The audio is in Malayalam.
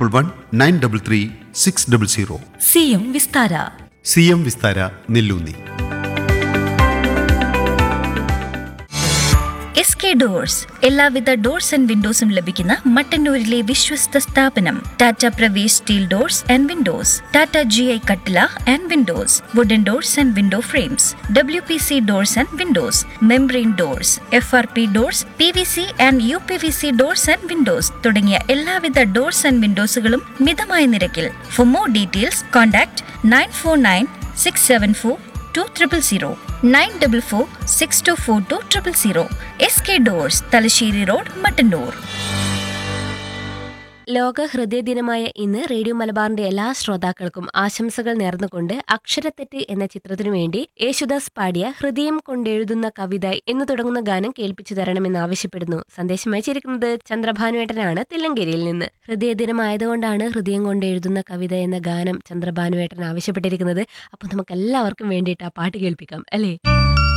triple one nine double three six double zero സിയും Vistara C M Vistara Nellunni S K doors എല്ലാവിധ ഡോർസ് ആൻഡ് വിൻഡോസും ലഭിക്കുന്ന മട്ടന്നൂരിലെ വിശ്വസ്ത സ്ഥാപനം Tata Pravesh steel doors and windows Tata G I കട്ടില and windows wooden doors and window frames W P C doors and windows membrane doors F R P doors P V C and U P V C doors and windows തുടങ്ങിയ എല്ലാവിധ ഡോർസ് ആൻഡ് വിൻഡോസുകളും മിതമായ നിരക്കിൽ for more details contact nine four nine six seven four two triple zero nine double four six two four two triple zero S K doors Thalassery road Mattannur ലോക ഹൃദയ ദിനമായ ഇന്ന് റേഡിയോ മലബാറിന്റെ എല്ലാ ശ്രോതാക്കൾക്കും ആശംസകൾ നേർന്നുകൊണ്ട് അക്ഷരത്തെറ്റ് എന്ന ചിത്രത്തിനു വേണ്ടി യേശുദാസ് പാടിയ ഹൃദയം കൊണ്ടെഴുതുന്ന കവിത എന്ന് തുടങ്ങുന്ന ഗാനം കേൾപ്പിച്ചു തരണമെന്ന് ആവശ്യപ്പെടുന്നു സന്ദേശം അയച്ചിരിക്കുന്നത് ചന്ദ്രഭാനുവേട്ടനാണ് തില്ലങ്കേരിയിൽ നിന്ന് ഹൃദയ ദിനമായതുകൊണ്ടാണ് ഹൃദയം കൊണ്ട് എഴുതുന്ന കവിത എന്ന ഗാനം ചന്ദ്രഭാനുവേട്ടൻ ആവശ്യപ്പെട്ടിരിക്കുന്നത് അപ്പോൾ നമുക്ക് എല്ലാവർക്കും വേണ്ടിയിട്ട് ആ പാട്ട് കേൾപ്പിക്കാം അല്ലേ